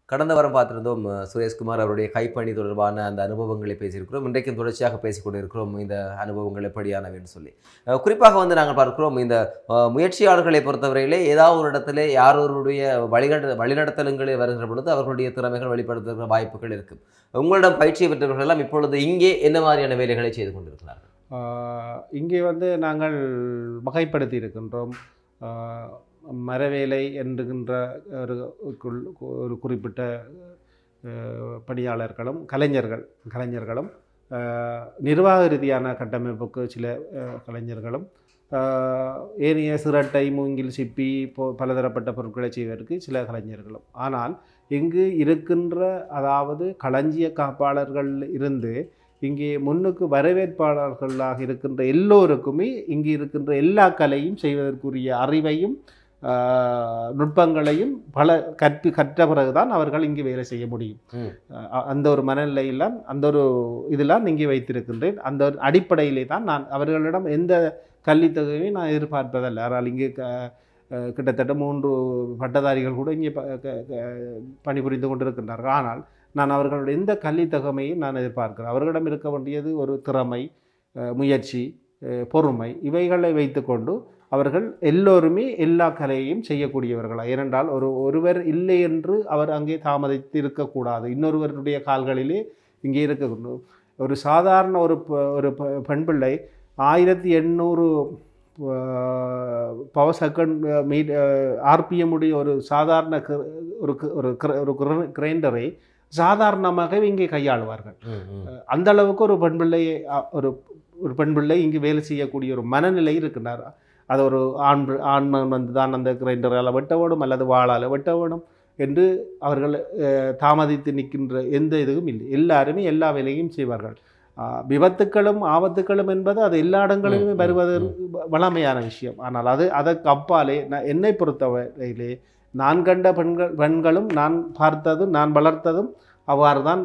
கடந்த வாரம் பார்த்திருந்தோம் அஹ், சுரேஷ்குமார் அவருடைய கைப்பணி தொடர்பான அந்த அனுபவங்களை பேசியிருக்கிறோம் இன்றைக்கும் தொடர்ச்சியாக பேசிக் கொண்டிருக்கிறோம் இந்த அனுபவங்கள் எப்படியானவைன்னு சொல்லி அஹ், குறிப்பாக வந்து நாங்கள் பார்க்கிறோம் இந்த அஹ், முயற்சியாளர்களை பொறுத்தவரையிலே ஏதாவது ஒரு இடத்துல யாரோருடைய வழிகட வழிநடத்தலுங்களே வருகிற பொழுது அவர்களுடைய திறமைகள் வெளிப்படுத்துகிற வாய்ப்புகள் இருக்கும் உங்களிடம் பயிற்சி பெற்றவர்கள் எல்லாம் இப்பொழுது இங்கே என்ன மாதிரியான வேலைகளை செய்து கொண்டிருக்கிறார்கள் ஆஹ் இங்கே வந்து நாங்கள் வகைப்படுத்தி இருக்கின்றோம் ஆஹ் மரவேலை என்கின்ற ஒரு குள்- ஒரு குறிப்பிட்ட ஆஹ் பணியாளர்களும் கலைஞர்கள் கலைஞர்களும் ஆஹ் நிர்வாக ரீதியான கட்டமைப்புக்கு சில ஆஹ் கலைஞர்களும் ஆஹ் ஏனைய சிரட்டை மூங்கில் சிப்பி போ பலதரப்பட்ட பொருட்களை செய்வதற்கு சில கலைஞர்களும் ஆனால் இங்கு இருக்கின்ற அதாவது களஞ்சிய காப்பாளர்கள் இருந்து இங்கே முன்னுக்கு வரவேற்பாளர்களாக இருக்கின்ற எல்லோருக்குமே இங்கு இருக்கின்ற எல்லா கலையும் செய்வதற்குரிய அறிவையும் ஆஹ், நுட்பங்களையும் பல கற்பி கற்ற பிறகுதான் அவர்கள் இங்கு வேலை செய்ய முடியும் ம். அஹ், அந்த ஒரு மனநிலையெல்லாம் அந்த ஒரு இதெல்லாம் இங்கே வைத்திருக்கின்றேன் அந்த ஒரு அடிப்படையிலே தான் நான் அவர்களிடம் எந்த கல்வித் தொகையும் நான் எதிர்பார்ப்பதல்ல ஆனால் இங்கே க- அஹ், கிட்டத்தட்ட மூன்று பட்டதாரிகள் கூட இங்கே ப- க- க- பணிபுரிந்து கொண்டிருக்கின்றார்கள் ஆனால் நான் அவர்களுடைய எந்த கல்வித் தகமையும் நான் எதிர்பார்க்கிறேன் அவர்களிடம் இருக்க வேண்டியது ஒரு திறமை அஹ், முயற்சி அஹ், பொறுமை இவைகளை வைத்துக்கொண்டு அவர்கள் எல்லோருமே எல்லா கலையையும் செய்யக்கூடியவர்களா ஏனென்றால் ஒரு ஒருவர் இல்லை என்று அவர் அங்கே தாமதித்து இருக்கக்கூடாது இன்னொருவருடைய கால்களிலே இங்கே இருக்க ஒரு சாதாரண ஒரு ப- ஒரு ப- பெண் பிள்ளை ஆயிரத்தி எண்ணூறு பவர் செகண்ட் மீட் ஆர்பிஎம் உடைய ஒரு சாதாரண க- ஒரு க- ஒரு கிர- ஒரு கிரைண்டரை சாதாரணமாக இங்கே கையாளுவார்கள் ம், ம். அந்த அளவுக்கு ஒரு பெண் பிள்ளையை அ, ஒரு ஒரு பெண் பிள்ளை இங்கு வேலை செய்யக்கூடிய ஒரு மனநிலை இருக்கின்றார் அது ஒரு ஆண் பி- ஆண்மன் வந்து தான் அந்த கிரைண்டரால் வெட்ட வேணும் அல்லது வாளால் வெட்ட வேணும் என்று அவர்கள் அஹ், தாமதித்து நிற்கின்ற எந்த இதுவும் இல்லை எல்லாருமே எல்லா வேலையும் செய்வார்கள் ஆஹ், விபத்துக்களும் ஆபத்துக்களும் என்பது அது எல்லா இடங்களிலுமே ம், வருவது ம், வளமையான விஷயம் ஆனால் அது அதற்கு அப்பாலே நான் என்னை பொறுத்தவரையிலே நான் கண்ட பெண்கள் பெண்களும் நான் பார்த்ததும் நான் வளர்த்ததும் அவ்வாறு தான்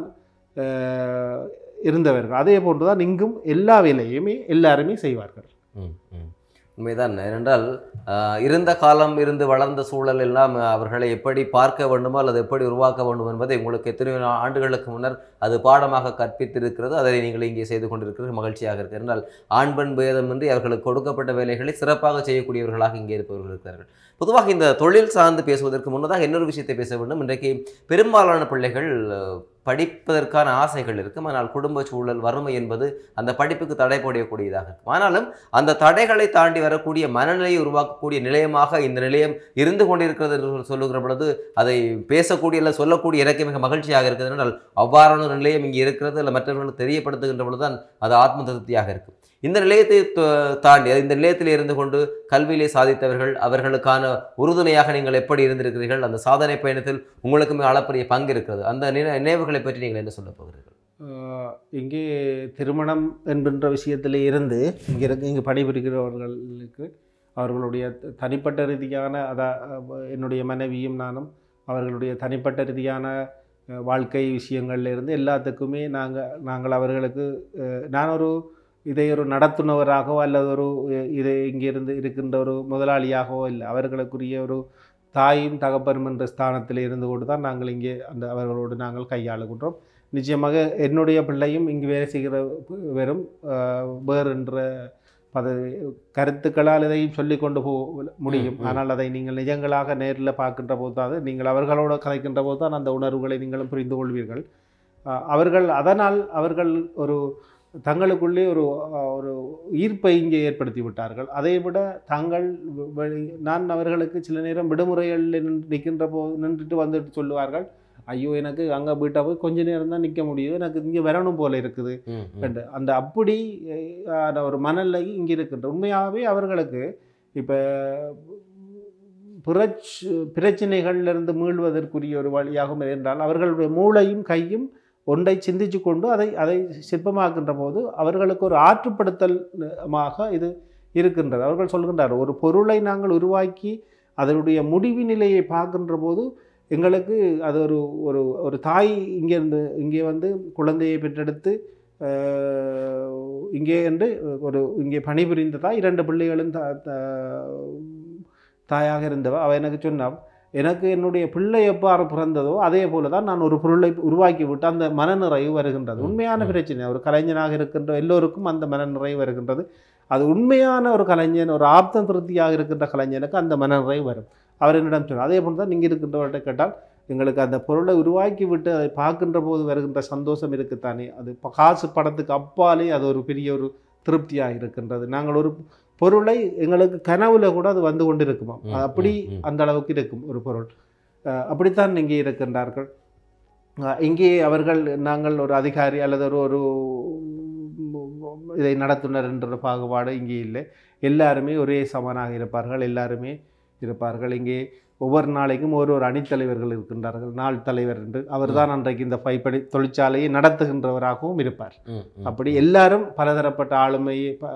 அஹ், இருந்தவர்கள் அதே போன்று தான் இங்கும் எல்லா வேலையுமே எல்லாருமே செய்வார்கள் ம், ம். உண்மைதான் ஏனென்றால் ஆஹ், இருந்த காலம் இருந்து வளர்ந்த சூழல் எல்லாம் அவர்களை எப்படி பார்க்க வேண்டுமோ அல்லது எப்படி உருவாக்க வேண்டும் என்பதை உங்களுக்கு எத்தனையோ ஆண்டுகளுக்கு முன்னர் அது பாடமாக கற்பித்திருக்கிறது அதை நீங்கள் இங்கே செய்து கொண்டிருக்கிறது மகிழ்ச்சியாக இருக்கிறது என்றால் ஆண் பெண் பேதமின்றி அவர்களுக்கு கொடுக்கப்பட்ட வேலைகளை சிறப்பாக செய்யக்கூடியவர்களாக இங்கே இருப்பவர்கள் இருக்கிறார்கள் பொதுவாக இந்த தொழில் சார்ந்து பேசுவதற்கு முன்னதாக இன்னொரு விஷயத்தை பேச வேண்டும் இன்றைக்கு பெரும்பாலான பிள்ளைகள் அஹ், படிப்பதற்கான ஆசைகள் இருக்கும் ஆனால் குடும்ப சூழல் வறுமை என்பது அந்த படிப்புக்கு தடை போடக்கூடியதாக இருக்கும் ஆனாலும் அந்த தடைகளை தாண்டி வரக்கூடிய மனநிலையை உருவாக்கக்கூடிய நிலையமாக இந்த நிலையம் இருந்து கொண்டிருக்கிறது என்று சொல்லுகிற பொழுது அதை பேசக்கூடிய இல்லை சொல்லக்கூடிய எனக்கு மிக மகிழ்ச்சியாக இருக்கிறது என்றால் அவ்வாறான ஒரு நிலையம் இங்கே இருக்கிறது இல்லை மற்றவர்களுக்கு தெரியப்படுத்துகின்ற பொழுதுதான் அது ஆத்ம திருப்தியாக இருக்கும் இந்த நிலையத்தை த- தாண்டி இந்த நிலையத்தில் இருந்து கொண்டு கல்வியிலே சாதித்தவர்கள் அவர்களுக்கான உறுதுணையாக நீங்கள் எப்படி இருந்திருக்கிறீர்கள் அந்த சாதனை பயணத்தில் உங்களுக்குமே அளப்பரிய பங்கு இருக்கிறது அந்த நினை- நினைவுகளை பற்றி நீங்கள் என்ன சொல்ல போகிறீர்கள் அஹ், இங்கே திருமணம் என்கின்ற விஷயத்திலே இருந்து இங்கே இருக்க இங்கே பணிபுரிகிறவர்களுக்கு அவர்களுடைய த- தனிப்பட்ட ரீதியான அதா அஹ், என்னுடைய மனைவியும் நானும் அவர்களுடைய தனிப்பட்ட ரீதியான அஹ், வாழ்க்கை விஷயங்கள்ல இருந்து எல்லாத்துக்குமே நாங்கள் நாங்கள் அவர்களுக்கு அஹ், நான் ஒரு இதை ஒரு நடத்துனவராகவோ அல்லது ஒரு அஹ், இதை இங்கிருந்து இருக்கின்ற ஒரு முதலாளியாகவோ இல்லை அவர்களுக்குரிய ஒரு தாயும் தகப்பனும் என்ற ஸ்தானத்தில் இருந்து கொண்டு தான் நாங்கள் இங்கே அந்த அவர்களோடு நாங்கள் கையாளுகின்றோம் நிச்சயமாக என்னுடைய பிள்ளையும் இங்கு வேலை செய்கிற வெறும் ஆஹ், வேறு என்ற பதவி கருத்துக்களால் இதையும் சொல்லிக் கொண்டு போ முடியும் ம், ம். ஆனால் அதை நீங்கள் நிஜங்களாக நேரில் பார்க்கின்ற போது தான் அது நீங்கள் அவர்களோடு கதைக்கின்ற போது தான் அந்த உணர்வுகளை நீங்களும் புரிந்து கொள்வீர்கள் ஆஹ், அவர்கள் அதனால் அவர்கள் ஒரு தங்களுக்குள்ளே ஒரு ஆஹ், ஒரு ஈர்ப்பை இங்கே ஏற்படுத்தி விட்டார்கள் அதை விட தாங்கள் வெ- வெளி- நான் அவர்களுக்கு சில நேரம் விடுமுறைகளில் நின்று- நிற்கின்ற போது நின்றுட்டு வந்துட்டு சொல்லுவார்கள் ஐயோ எனக்கு அங்கே வீட்டை போய் கொஞ்ச நேரம் தான் நிற்க முடியுது எனக்கு இங்கே வரணும் போல இருக்குது ம், ம். என்று அந்த அப்படி அஹ், ஆன ஒரு மனநிலை இங்கே இருக்கின்ற உண்மையாகவே அவர்களுக்கு இப்போ பிரச் பிரச்சனைகளிலிருந்து மீள்வதற்குரிய ஒரு வழியாகும் என்றால் அவர்களுடைய மூளையும் கையும் ஒன்றை சிந்திச்சு கொண்டு அதை அதை சிற்பமாக்கின்ற போது அவர்களுக்கு ஒரு ஆற்றுப்படுத்தல்மாக இது இருக்கின்றது அவர்கள் சொல்கின்றார் ஒரு பொருளை நாங்கள் உருவாக்கி அதனுடைய முடிவு நிலையை பார்க்கின்ற போது எங்களுக்கு அது ஒரு ஒரு ஒரு தாய் இங்கே இருந்து இங்கே வந்து குழந்தையை பெற்றெடுத்து அஹ், இங்கே என்று ஒரு இங்கே பணிபுரிந்த தாய் இரண்டு பிள்ளைகளும் தா- தா- தாயாக இருந்தவ அவ எனக்கு சொன்னாள் எனக்கு என்னுடைய பிள்ளை எவ்வாறு பிறந்ததோ அதே போல தான் நான் ஒரு பொருளை உருவாக்கி விட்டு அந்த மனநிறைவு வருகின்றது ம், உண்மையான ம். பிரச்சனை ஒரு கலைஞனாக இருக்கின்ற எல்லோருக்கும் அந்த மனநிறைவு வருகின்றது அது உண்மையான ஒரு கலைஞன் ஒரு ஆப்த திருப்தியாக இருக்கின்ற கலைஞனுக்கு அந்த மனநிறைவு வரும் அவர் என்னிடம் சொன்னார் அதே போல் தான் நீங்கள் இருக்கின்றவர்கிட்ட கேட்டால் எங்களுக்கு அந்த பொருளை உருவாக்கி விட்டு அதை பார்க்கின்ற போது வருகின்ற சந்தோஷம் இருக்குத்தானே அது ப- காசு படத்துக்கு அப்பாலே அது ஒரு பெரிய ஒரு திருப்தியாக இருக்கின்றது நாங்கள் ஒரு பொருளை எங்களுக்கு கனவுல கூட அது வந்து கொண்டு இருக்குமா ம், அப்படி ம், ம். அந்த அளவுக்கு இருக்கும் ஒரு பொருள் அஹ் அப்படித்தான் இங்கே இருக்கின்றார்கள் அஹ் இங்கே அவர்கள் நாங்கள் ஒரு அதிகாரி அல்லது ஒரு ஒரு இதை நடத்துனர் என்ற பாகுபாடு இங்கே இல்லை எல்லாருமே ஒரே சமனாக இருப்பார்கள் எல்லாருமே இருப்பார்கள் இங்கே ஒவ்வொரு நாளைக்கும் ஒரு ஒரு அணித்தலைவர்கள் இருக்கின்றார்கள் நாள் தலைவர் என்று அவர்தான் அன்றைக்கு இந்த பைப்படி தொழிற்சாலையை நடத்துகின்றவராகவும் இருப்பார் ம், ம். அப்படி எல்லாரும் பலதரப்பட்ட ஆளுமையை ப-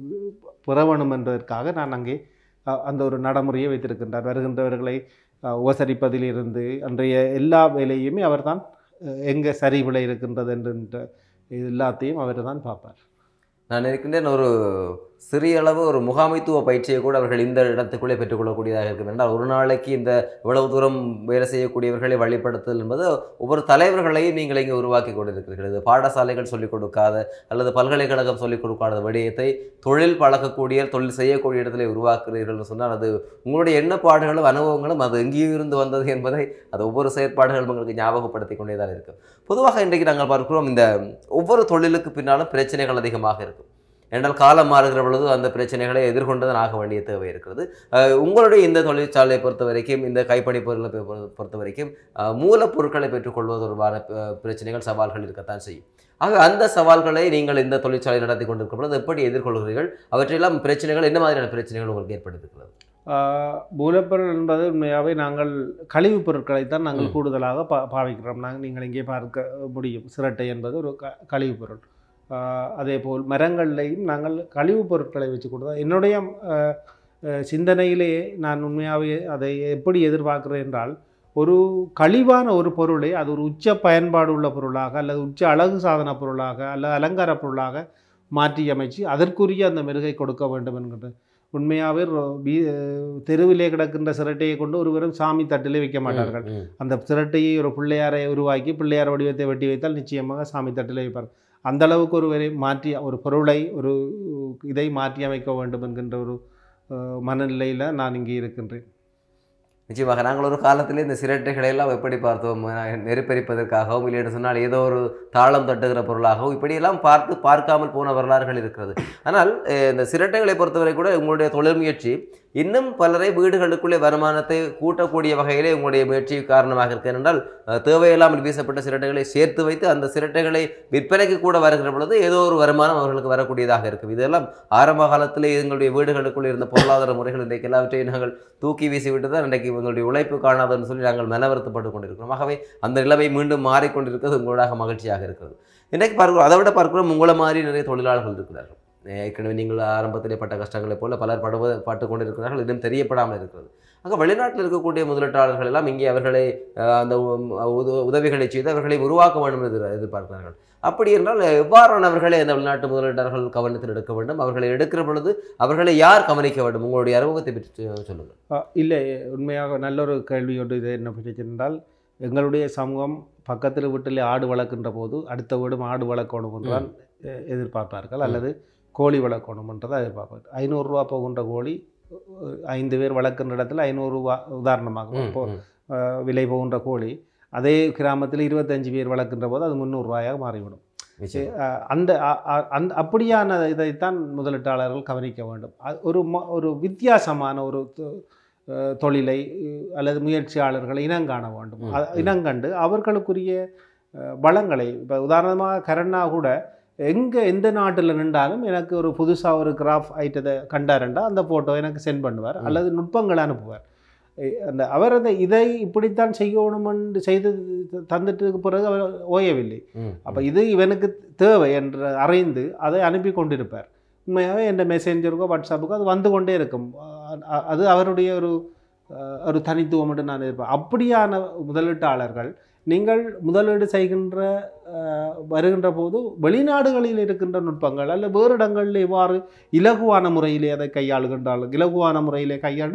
பெறவேணும் என்பதற்காக நான் அங்கே அ- அந்த ஒரு நடைமுறையை வைத்திருக்கின்றார் வருகின்றவர்களை அ, உபசரிப்பதிலிருந்து அன்றைய எல்லா வேலையுமே அவர்தான் அ, எங்கே சரிவிலை இருக்கின்றது என்ற எல்லாத்தையும் அவர் தான் பார்ப்பார் நான் இருக்கின்றேன் ஒரு சிறிய அளவு ஒரு முகாமைத்துவ பயிற்சியை கூட அவர்கள் இந்த இடத்துக்குள்ளே பெற்றுக்கொள்ளக்கூடியதாக இருக்கும் என்றால் ஒரு நாளைக்கு இந்த இவ்வளவு தூரம் வேலை செய்யக்கூடியவர்களை வழிபடுத்தல் என்பது ஒவ்வொரு தலைவர்களையும் நீங்கள் இங்கே உருவாக்கி கொண்டிருக்கிறீர்கள் இது பாடசாலைகள் சொல்லிக் கொடுக்காத அல்லது பல்கலைக்கழகம் சொல்லிக் கொடுக்காத விடயத்தை தொழில் பழக்கக்கூடிய தொழில் செய்யக்கூடிய இடத்துல உருவாக்குறீர்கள் என்று சொன்னால் அது உங்களுடைய எண்ணப்பாடுகளும் அனுபவங்களும் அது எங்கேயும் இருந்து வந்தது என்பதை அது ஒவ்வொரு செயற்பாடுகளும் உங்களுக்கு ஞாபகப்படுத்தி கொண்டே தான் இருக்கும் பொதுவாக இன்றைக்கு நாங்கள் பார்க்கிறோம் இந்த ஒவ்வொரு தொழிலுக்கு பின்னாலும் பிரச்சனைகள் அதிகமாக இருக்கும் என்றால் காலம் மாறுகிற பொழுது அந்த பிரச்சனைகளை எதிர்கொண்டு தான் ஆக வேண்டிய தேவை இருக்கிறது அஹ் உங்களுடைய இந்த தொழிற்சாலையை பொறுத்த வரைக்கும் இந்த கைப்பணி பொருளை பொ- பொ- பொறுத்த வரைக்கும் அஹ் மூலப்பொருட்களை பெற்றுக்கொள்வது தொடர்பான அஹ், பிரச்சனைகள் சவால்கள் இருக்கத்தான் செய்யும் ஆக அந்த சவால்களை நீங்கள் இந்த தொழிற்சாலை நடத்தி கொண்டிருக்கும் பொழுது எப்படி எதிர்கொள்கிறீர்கள் அவற்றையெல்லாம் பிரச்சனைகள் என்ன மாதிரியான பிரச்சனைகள் உங்களுக்கு ஏற்படுத்துகிறது ஆஹ் மூலப்பொருள் என்பது உண்மையாகவே நாங்கள் கழிவுப் பொருட்களை தான் நாங்கள் ம். கூடுதலாக பா பாவிக்கிறோம் நாங்கள் நீங்கள் இங்கே பார்க்க முடியும் சிரட்டை என்பது ஒரு க கழிவுப் பொருள் ஆஹ் அதே போல் மரங்கள்லையும் நாங்கள் கழிவுப் பொருட்களை வச்சு கொடுத்தோம் என்னுடைய ஆஹ், ஆஹ், சிந்தனையிலேயே நான் உண்மையாகவே அதை எப்படி எதிர்பார்க்கிறேன் என்றால் ஒரு கழிவான ஒரு பொருளை அது ஒரு உச்ச பயன்பாடு உள்ள பொருளாக அல்லது உச்ச அழகு சாதன பொருளாக அல்லது அலங்கார பொருளாக மாற்றி அமைச்சு அதற்குரிய அந்த மெருகை கொடுக்க வேண்டும் என்கின்ற உண்மையாகவே ரொ- வீ- தெருவிலே கிடக்கின்ற சிரட்டையை கொண்டு ஒருவரும் சாமி தட்டிலே வைக்க மாட்டார்கள் ம், ம். அந்த சிரட்டையை ஒரு பிள்ளையாரை உருவாக்கி பிள்ளையார் வடிவத்தை வெட்டி வைத்தால் நிச்சயமாக சாமி தட்டிலே வைப்பார் அந்த அளவுக்கு ஒருவரை மாற்றி ஒரு பொருளை ஒரு இதை மாற்றி அமைக்க வேண்டும் என்கின்ற ஒரு அஹ், மனநிலையில் நான் இங்கே இருக்கின்றேன் நிச்சயமாக நாங்கள் ஒரு காலத்திலே இந்த சிரட்டைகளை எல்லாம் எப்படி பார்த்தோம் அஹ் நெருப்பெரிப்பதற்காகவும் இல்லை என்று சொன்னால் ஏதோ ஒரு தாளம் தட்டுகிற பொருளாகவும் இப்படியெல்லாம் பார்த்து பார்க்காமல் போன வரலாறுகள் இருக்கிறது ஆனால் அஹ் இந்த சிரட்டைகளை பொறுத்தவரை கூட உங்களுடைய தொழில் முயற்சி இன்னும் பலரை வீடுகளுக்குள்ளே வருமானத்தை கூட்டக்கூடிய வகையிலே உங்களுடைய முயற்சி காரணமாக இருக்கு ஏனென்றால் அஹ் தேவையில்லாமல் வீசப்பட்ட சிரட்டைகளை சேர்த்து வைத்து அந்த சிரட்டைகளை விற்பனைக்கு கூட வருகிற பொழுது ஏதோ ஒரு வருமானம் அவர்களுக்கு வரக்கூடியதாக இருக்கும் இதெல்லாம் ஆரம்ப காலத்திலே எங்களுடைய வீடுகளுக்குள் இருந்த பொருளாதார முறைகள் இன்றைக்கு எல்லாவற்றையும் நாங்கள் தூக்கி வீசிவிட்டு தான் இன்றைக்கு எங்களுடைய உழைப்பு காணாதுன்னு சொல்லி நாங்கள் மனவருத்தப்பட்டு கொண்டிருக்கிறோம் ஆகவே அந்த நிலைமை மீண்டும் மாறிக்கொண்டிருக்கிறது உங்களோட மகிழ்ச்சியாக இருக்கிறது இன்றைக்கு பார்க்கிறோம் அதை விட பார்க்கிறோம் உங்களை மாதிரி நிறைய தொழிலாளர்கள் இருக்கிறார்கள் ஏற்கனவே நீங்கள் ஆரம்பத்திலே பட்ட கஷ்டங்களைப் போல பலர் படுவ பட்டு கொண்டிருக்கிறார்கள் இன்னும் தெரியப்படாமல் இருக்கிறது ஆக வெளிநாட்டில் இருக்கக்கூடிய முதலீட்டாளர்கள் எல்லாம் இங்கே அவர்களை அஹ், அந்த உம், உத- உதவிகளை செய்து அவர்களை உருவாக்க வேண்டும் என்று எதிர்- எதிர்பார்க்கிறார்கள் அப்படி என்றால் எவ்வாறானவர்களை அந்த வெளிநாட்டு முதலீட்டாளர்கள் கவனத்தில் எடுக்க வேண்டும் அவர்களை எடுக்கிற பொழுது அவர்களை யார் கவனிக்க வேண்டும் உங்களுடைய அனுபவத்தை பற்றி சொ- சொல்லுங்கள் அஹ், இல்லை உண்மையாக நல்ல ஒரு கேள்வியோடு இது என்ன பிரச்சனை என்றால் எங்களுடைய சமூகம் பக்கத்தில் வீட்டில் ஆடு வளர்க்கின்ற போது அடுத்த வீடும் ஆடு வளர்க்கணும் என்றால் எ- எதிர்பார்ப்பார்கள் அல்லது கோழி வளர்க்கணும் என்றதை எதிர்பார்ப்பார்கள் ஐநூறுரூவா போகின்ற கோழி அஹ், ஐந்து பேர் வளர்க்கின்ற இடத்துல ஐநூறுரூவா உதாரணமாக ம், இப்போ ம். அஹ், விலை போகின்ற கோழி அதே கிராமத்தில் இருபத்தஞ்சு பேர் வளர்க்கின்ற போது அது முந்நூறுரூவாயாக மாறிவிடும் நிச்சயம். அஹ் அந்த அ- அ- அந்த அப்படியான இதைத்தான் முதலீட்டாளர்கள் கவனிக்க வேண்டும் அது ஒரு ம- ஒரு வித்தியாசமான ஒரு தொ- அஹ் தொழிலை அஹ் அல்லது முயற்சியாளர்களை இனங்காண வேண்டும் ம், அ- ம். இனங்கண்டு அவர்களுக்குரிய அஹ், வளங்களை இப்போ உதாரணமாக கரண்ணா கூட எங்கே எந்த நாட்டில் நின்றாலும் எனக்கு ஒரு புதுசாக ஒரு கிராஃப் ஐட்டத்தை கண்டாருண்டா அந்த ஃபோட்டோ எனக்கு சென்ட் பண்ணுவார் ம். அல்லது நுட்பங்களை அனுப்புவார் எ- அந்த அவர் அந்த இதை இப்படித்தான் செய்யணும் என்று செய்து தந்துட்டு பிறகு அவர் ஓயவில்லை ம், அப்போ இது இவனுக்கு தேவை என்று அறிந்து அதை அனுப்பி கொண்டிருப்பார் உண்மையாகவே எந்த மெசேஞ்சருக்கோ வாட்ஸ்அப்புக்கோ அது வந்து கொண்டே இருக்கும் அ- அ- அது அவருடைய ஒரு அஹ், ஒரு தனித்துவம் என்று நான் இருப்பேன் அப்படியான முதலீட்டாளர்கள் நீங்கள் முதலீடு செய்கின்ற அஹ், வருகின்ற போது வெளிநாடுகளில் இருக்கின்ற நுட்பங்கள் அல்ல வேறு இடங்களில் எவ்வாறு இலகுவான முறையிலே அதை கையாளுகின்றார்கள் இலகுவான முறையிலே கையாண்டு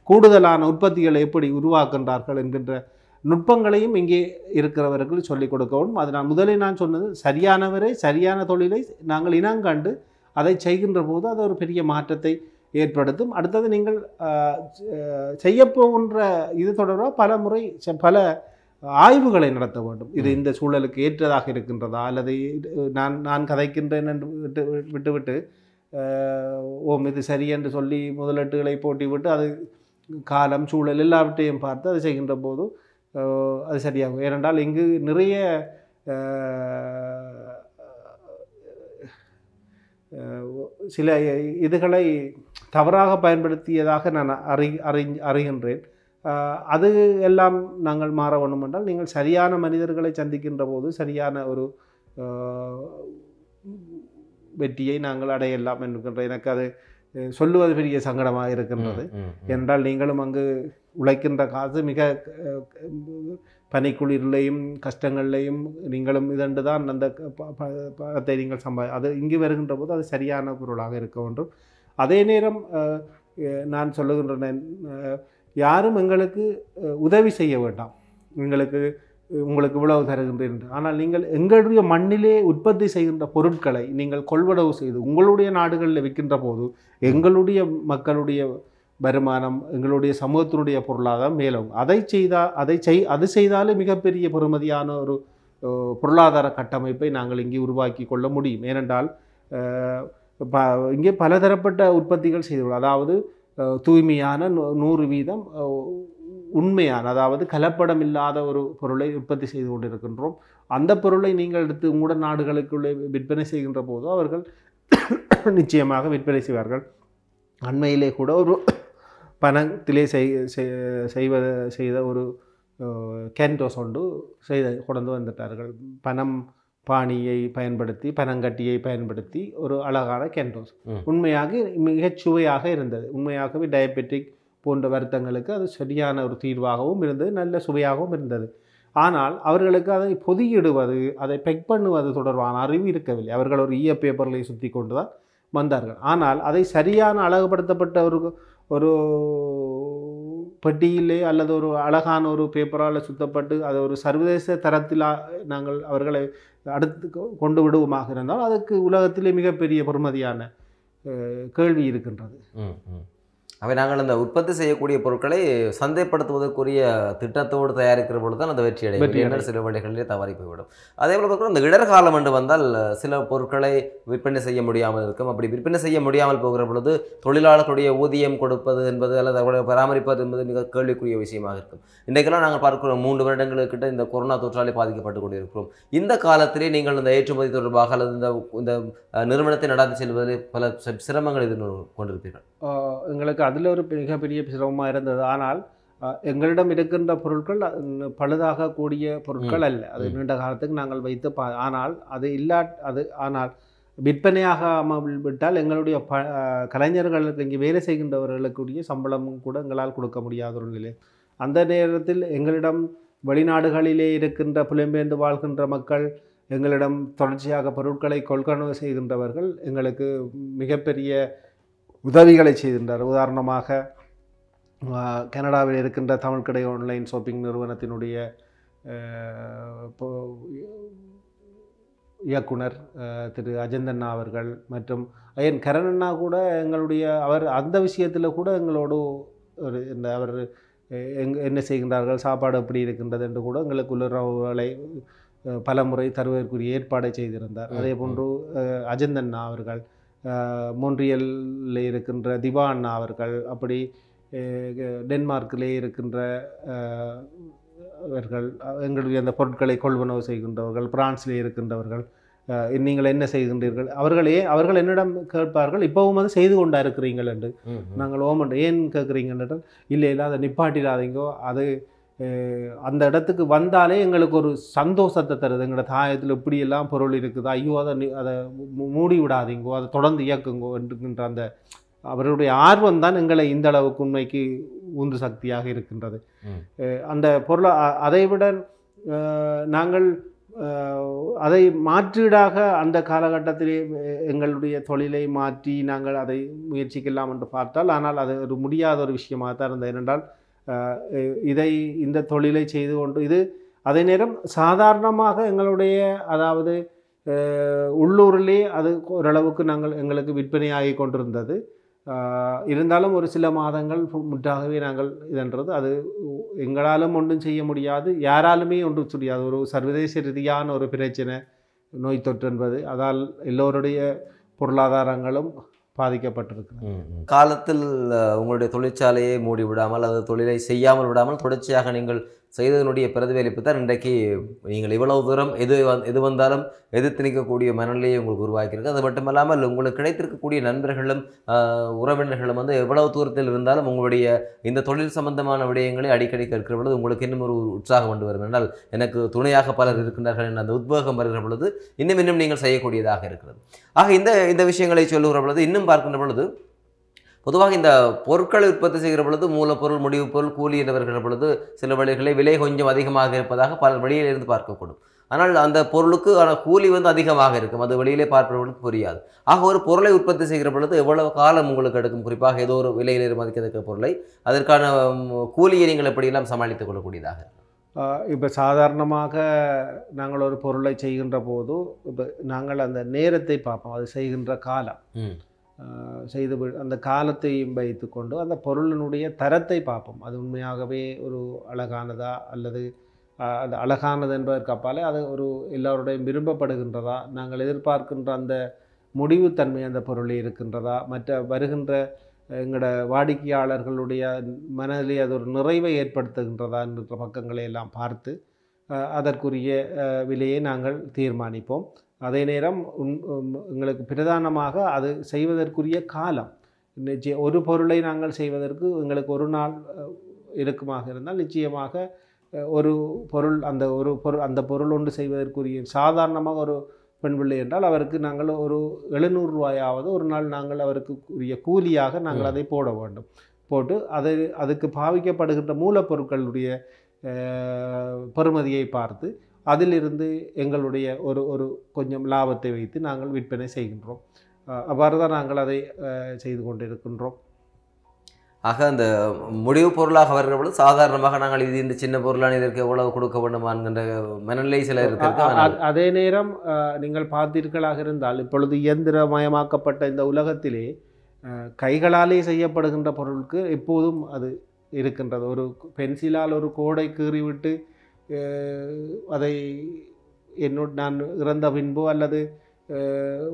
கூடுதலான உற்பத்திகளை எப்படி உருவாக்குகின்றார்கள் என்கின்ற நுட்பங்களையும் இங்கே இருக்கிறவர்கள் சொல்லிக் கொடுக்கவும் அது நான் முதலில் நான் சொன்னது சரியானவரை சரியான தொழிலை நாங்கள் இனங்கண்டு அதை செய்கின்ற போது அது ஒரு பெரிய மாற்றத்தை ஏற்படுத்தும் அடுத்தது நீங்கள் செய்யப்போகின்ற இது தொடர்பாக பல முறை செ- பல ஆய்வுகளை நடத்த வேண்டும் இது இந்த சூழலுக்கு ஏற்றதாக இருக்கின்றதா அல்லது இது நான் நான் கதைக்கின்றேன் என்று விட்டு விட்டுவிட்டு அஹ், ஓம் இது சரி என்று சொல்லி முதலீட்டுகளை போட்டிவிட்டு அது காலம் சூழல் எல்லாவற்றையும் பார்த்து அதை செய்கின்ற போது அஹ், அது சரியாகும் ஏனென்றால் இங்கு நிறைய அஹ், அஹ், சில இதுகளை தவறாக பயன்படுத்தியதாக நான் அறி அறி அறிகின்றேன் அஹ், அது எல்லாம் நாங்கள் மாற வேண்டும் என்றால் நீங்கள் சரியான மனிதர்களை சந்திக்கின்ற போது சரியான ஒரு அஹ், வெற்றியை நாங்கள் அடையலாம் என்கின்ற எனக்கு அது அஹ், சொல்லுவது பெரிய சங்கடமாக இருக்கின்றது ம், ம், ம். என்றால் நீங்களும் அங்கு உழைக்கின்ற காசு மிக அஹ், பனிக்குளிரிலையும் கஷ்டங்கள்லையும் நீங்களும் இதண்டு தான் அந்த க- ப- ப- பணத்தை நீங்கள் சம்பா அது இங்கு வருகின்ற போது அது சரியான பொருளாக இருக்க வேண்டும் அதே நேரம் அஹ், அஹ், நான் சொல்லுகின்றேன் அஹ், யாரும் எங்களுக்கு அஹ், உதவி செய்ய வேண்டாம் எங்களுக்கு அஹ், உங்களுக்கு இவ்வளவு தருகின்றேன் என்று. ஆனால் நீங்கள் எங்களுடைய மண்ணிலே உற்பத்தி செய்கின்ற பொருட்களை நீங்கள் கொள்வனவு செய்து உங்களுடைய நாடுகளில் விற்கின்ற போது எங்களுடைய மக்களுடைய வருமானம் எங்களுடைய சமூகத்தினுடைய பொருளாதாரம் மேலும் அதை செய்தால் அதை செய் அது செய்தாலே மிகப்பெரிய பெறுமதியான ஒரு அஹ், பொருளாதார கட்டமைப்பை நாங்கள் இங்கே உருவாக்கி கொள்ள முடியும் ஏனென்றால் அஹ், ப இங்கே பலதரப்பட்ட உற்பத்திகள் செய்து அதாவது அஹ், தூய்மையான நூ- நூறு வீதம் அஹ், உண்மையான அதாவது கலப்படம் இல்லாத ஒரு பொருளை உற்பத்தி செய்து கொண்டிருக்கின்றோம் அந்த பொருளை நீங்கள் எடுத்து உங்களோட நாடுகளுக்குள்ளே விற்பனை செய்கின்ற போது அவர்கள் நிச்சயமாக விற்பனை செய்வார்கள் அண்மையிலே கூட ஒரு பணத்திலே செய் செய்- செய்வது செய்த ஒரு கேன்டோஸ் ஒன்று செய்த கொண்டு வந்துட்டார்கள் பணம் பாணியை பயன்படுத்தி பனங்கட்டியை பயன்படுத்தி ஒரு அழகான கேன்டோஸ் ம். உண்மையாக மிகச் சுவையாக இருந்தது உண்மையாகவே டயபெட்டிக் போன்ற வருத்தங்களுக்கு அது சரியான ஒரு தீர்வாகவும் இருந்தது நல்ல சுவையாகவும் இருந்தது ஆனால் அவர்களுக்கு அதை பொதியிடுவது அதை பெக் பண்ணுவது தொடர்பான அறிவு இருக்கவில்லை அவர்கள் ஒரு ஈய பேப்பர்களை சுற்றி கொண்டு தான் வந்தார்கள் ஆனால் அதை சரியான அழகுபடுத்தப்பட்ட ஒரு ஒரு பெட்டியிலே அல்லது ஒரு அழகான ஒரு பேப்பரால் சுத்தப்பட்டு அது ஒரு சர்வதேச தரத்தில் ஆ- நாங்கள் அவர்களை அடுத்து கொ- கொண்டு விடுவோமாக இருந்தால் அதுக்கு உலகத்திலே மிகப்பெரிய பெறுமதியான அஹ், கேள்வி இருக்கின்றது ம், ம். அவை நாங்கள் அந்த உற்பத்தி செய்யக்கூடிய பொருட்களை சந்தைப்படுத்துவதற்குரிய திட்டத்தோடு தயாரிக்கிற பொழுது தான் அந்த வெற்றி வெற்றி அடையும் அடையும். சில வழிகளிலே தவறி போய்விடும் அதே போல பார்க்கிறோம் இந்த இடர்காலம் என்று வந்தால் அஹ், சில பொருட்களை விற்பனை செய்ய முடியாமல் இருக்கும் அப்படி விற்பனை செய்ய முடியாமல் போகிற பொழுது தொழிலாளர்களுடைய ஊதியம் கொடுப்பது என்பது அல்லது அவர்களை பராமரிப்பது என்பது மிக கேள்விக்குரிய விஷயமாக இருக்கும் இன்றைக்கெல்லாம் நாங்கள் பார்க்கிறோம் மூன்று வருடங்களுக்கிட்ட இந்த கொரோனா தொற்றாலே பாதிக்கப்பட்டு கொண்டிருக்கிறோம் இந்த காலத்திலே நீங்கள் இந்த ஏற்றுமதி தொடர்பாக அல்லது இந்த இந்த அஹ், நிறுவனத்தை நடத்தி செல்வதில் பல சி- சிரமங்கள் இது கொண்டிருப்பீர்கள் ஆஹ் எங்களுக்கு அதில் ஒரு மிகப்பெரிய சிரமமாக இருந்தது ஆனால் ஆஹ் எங்களிடம் இருக்கின்ற பொருட்கள் அஹ், பழுதாகக்கூடிய பொருட்கள் அல்ல அது ம். நீண்ட காலத்துக்கு நாங்கள் வைத்து பா ஆனால் அது இல்லா அது ஆனால் விற்பனையாகாமல் விட்டால் எங்களுடைய ப ஆஹ் கலைஞர்களுக்கு இங்கே வேலை செய்கின்றவர்களுக்குரிய சம்பளமும் கூட எங்களால் கொடுக்க முடியாத ஒரு நிலை அந்த நேரத்தில் எங்களிடம் வெளிநாடுகளிலே இருக்கின்ற புலம்பெயர்ந்து வாழ்கின்ற மக்கள் எங்களிடம் தொடர்ச்சியாக பொருட்களை கொள்கனவு செய்கின்றவர்கள் எங்களுக்கு மிகப்பெரிய உதவிகளை செய்கின்றார் உதாரணமாக ஆஹ், கனடாவில் இருக்கின்ற தமிழ் கடை ஆன்லைன் ஷாப்பிங் நிறுவனத்தினுடைய ஆஹ், இப்போ இயக்குனர் ஆஹ், திரு அஜந்தண்ணா அவர்கள் மற்றும் ஐயன் கரணண்ணா கூட எங்களுடைய அவர் அந்த விஷயத்தில் கூட எங்களோடு ஒரு இந்த அவர் அஹ், எங் என்ன செய்கின்றார்கள் சாப்பாடு எப்படி இருக்கின்றது என்று கூட எங்களுக்கு உணர்வுகளை அஹ், பல முறை தருவதற்குரிய ஏற்பாடை செய்திருந்தார் ம், அதே போன்று அஹ், அஜந்தண்ணா அவர்கள் அஹ், மோன்ட்ரியலில் இருக்கின்ற திவா அண்ணா அவர்கள் அப்படி அஹ், டென்மார்க்கிலே இருக்கின்ற அஹ், அவர்கள் அஹ், எங்களுடைய அந்த பொருட்களை கொள்வனவு செய்கின்றவர்கள் பிரான்ஸிலே இருக்கின்றவர்கள் அஹ், நீங்கள் என்ன செய்கின்றீர்கள் அவர்களே அவர்கள் என்னிடம் கேட்பார்கள் இப்போவும் அது செய்து கொண்டா இருக்கிறீங்கள் என்று ம், ம். நாங்கள் ஓமண்ட் ஏன் கேட்குறீங்கன்னு இல்லை இல்லை அதை நிப்பாட்டிடாதீங்கோ அது அஹ், அந்த இடத்துக்கு வந்தாலே எங்களுக்கு ஒரு சந்தோஷத்தை தருது எங்களோட தாயத்தில் இப்படியெல்லாம் பொருள் இருக்குது ஐயோ அதை நி- அதை மூ- மூடி விடாதீங்கோ அதை தொடர்ந்து இயக்குங்கோ என்கின்ற அந்த அவருடைய ஆர்வம் தான் எங்களை இந்த அளவுக்கு உண்மைக்கு உந்து சக்தியாக இருக்கின்றது ம். அஹ், அந்த பொருளை அ- அதை விட அஹ், நாங்கள் அஹ், அதை மாற்றீடாக அந்த காலகட்டத்திலே அஹ், எங்களுடைய தொழிலை மாற்றி நாங்கள் அதை முயற்சிக்கலாம் என்று பார்த்தால் ஆனால் அது ஒரு முடியாத ஒரு விஷயமாக தான் இருந்தது ஏனென்றால் அஹ், இதை இந்த தொழிலை செய்து கொண்டு இது அதே நேரம் சாதாரணமாக எங்களுடைய அதாவது அஹ், உள்ளூரிலே அது ஓரளவுக்கு நாங்கள் எங்களுக்கு விற்பனையாகி கொண்டிருந்தது ஆஹ் இருந்தாலும் ஒரு சில மாதங்கள் ஃபு- முற்றாகவே நாங்கள் இதன்றது அது எங்களாலும் ஒன்றும் செய்ய முடியாது யாராலுமே ஒன்றும் செய்ய முடியாது ஒரு சர்வதேச ரீதியான ஒரு பிரச்சனை நோய் தொற்று என்பது அதால் எல்லோருடைய பொருளாதாரங்களும் பாதிக்கப்பட்டிருக்கு காலத்தில் அஹ், உங்களுடைய தொழிற்சாலையை மூடி விடாமல் அல்லது தொழிலை செய்யாமல் விடாமல் தொடர்ச்சியாக நீங்கள் செய்ததனுடைய பிரதிபலிப்பு தான் இன்றைக்கு நீங்கள் இவ்வளவு தூரம் எது வந் எது வந்தாலும் எதிர்த்து நிற்கக்கூடிய மனநிலையை உங்களுக்கு உருவாக்கியிருக்கு அது மட்டுமல்லாமல் உங்களுக்கு கிடைத்திருக்கக்கூடிய நண்பர்களும் அஹ், உறவினர்களும் வந்து எவ்வளவு தூரத்தில் இருந்தாலும் உங்களுடைய இந்த தொழில் சம்பந்தமான விடயங்களை அடிக்கடி கேட்கிற பொழுது உங்களுக்கு இன்னும் ஒரு உற்சாகம் கொண்டு வரும் என்றால் எனக்கு துணையாக பலர் இருக்கின்றார்கள் என்ற அந்த உத்வேகம் வருகிற பொழுது இன்னும் இன்னும் நீங்கள் செய்யக்கூடியதாக இருக்கிறது ஆக இந்த இந்த விஷயங்களை சொல்லுகிற பொழுது இன்னும் பார்க்கின்ற பொழுது பொதுவாக இந்த பொருட்களை உற்பத்தி செய்கிற பொழுது மூலப்பொருள் முடிவுப் பொருள் கூலி என்று வருகிற பொழுது சில வழிகளில் விலை கொஞ்சம் அதிகமாக இருப்பதாக பலர் வெளியிலிருந்து பார்க்கக்கூடும் ஆனால் அந்த பொருளுக்கு ஆன கூலி வந்து அதிகமாக இருக்கும் அது வெளியிலே பார்ப்பவர்களுக்கு புரியாது ஆக ஒரு பொருளை உற்பத்தி செய்கிற பொழுது எவ்வளவு காலம் உங்களுக்கு எடுக்கும் குறிப்பாக ஏதோ ஒரு விலையில் மதிக்கத்தக்க பொருளை அதற்கான ம், கூலியை நீங்கள் எப்படியெல்லாம் சமாளித்துக் கொள்ளக்கூடியதாக இருக்கும்? இப்போ சாதாரணமாக நாங்கள் ஒரு பொருளை செய்கின்ற போது இப்போ நாங்கள் அந்த நேரத்தை பார்ப்போம் அது செய்கின்ற காலம் ம் ஆஹ் செய்து வி- அந்த காலத்தையும் வைத்துக்கொண்டு அந்த பொருளினுடைய தரத்தை பார்ப்போம் அது உண்மையாகவே ஒரு அழகானதா அல்லது ஆஹ் அது அழகானது என்பதற்கு அப்பாலே அது ஒரு எல்லோருடையும் விரும்பப்படுகின்றதா நாங்கள் எதிர்பார்க்கின்ற அந்த முடிவுத்தன்மை அந்த பொருளில் இருக்கின்றதா மற்ற வருகின்ற எங்களோட வாடிக்கையாளர்களுடைய மனதிலே அது ஒரு நிறைவை ஏற்படுத்துகின்றதா என்ற பக்கங்களை எல்லாம் பார்த்து ஆஹ் அதற்குரிய ஆஹ் விலையை நாங்கள் தீர்மானிப்போம் அதே நேரம் உன்- உம், எங்களுக்கு பிரதானமாக அது செய்வதற்குரிய காலம் நிச்சய ஒரு பொருளை நாங்கள் செய்வதற்கு எங்களுக்கு ஒரு நாள் அஹ், இருக்குமாக இருந்தால் நிச்சயமாக அஹ், ஒரு பொருள் அந்த ஒரு பொருள் அந்த பொருள் ஒன்று செய்வதற்குரிய சாதாரணமாக ஒரு பெண் பிள்ளை என்றால் அவருக்கு நாங்கள் ஒரு எழுநூறு ரூபாயாவது ஒரு நாள் நாங்கள் அவருக்கு உரிய கூலியாக நாங்கள் ம். அதை போட வேண்டும் போட்டு அது அதுக்கு பாவிக்கப்படுகின்ற மூலப்பொருட்களுடைய அஹ், பெறுமதியை பார்த்து அதிலிருந்து எங்களுடைய ஒரு ஒரு கொஞ்சம் லாபத்தை வைத்து நாங்கள் விற்பனை செய்கின்றோம் அஹ் அவ்வாறு தான் நாங்கள் அதை அஹ், செய்து கொண்டிருக்கின்றோம் ஆக அந்த முடிவு பொருளாக வருகிற பொழுது சாதாரணமாக நாங்கள் இது இந்த சின்ன பொருளான இதற்கு எவ்வளவு கொடுக்க வேண்டுமா என்கின்ற மனநிலை சில இருக்கிறது அ- அ- அதே நேரம் அஹ், நீங்கள் பார்த்தீர்களாக இருந்தால் இப்பொழுது இயந்திரமயமாக்கப்பட்ட இந்த உலகத்திலே அஹ், கைகளாலே செய்யப்படுகின்ற பொருளுக்கு எப்போதும் அது இருக்கின்றது ஒரு பென்சிலால் ஒரு கோடை கீறிவிட்டு அஹ், அதை என்னோட நான் இறந்த பின்போ அல்லது அஹ்,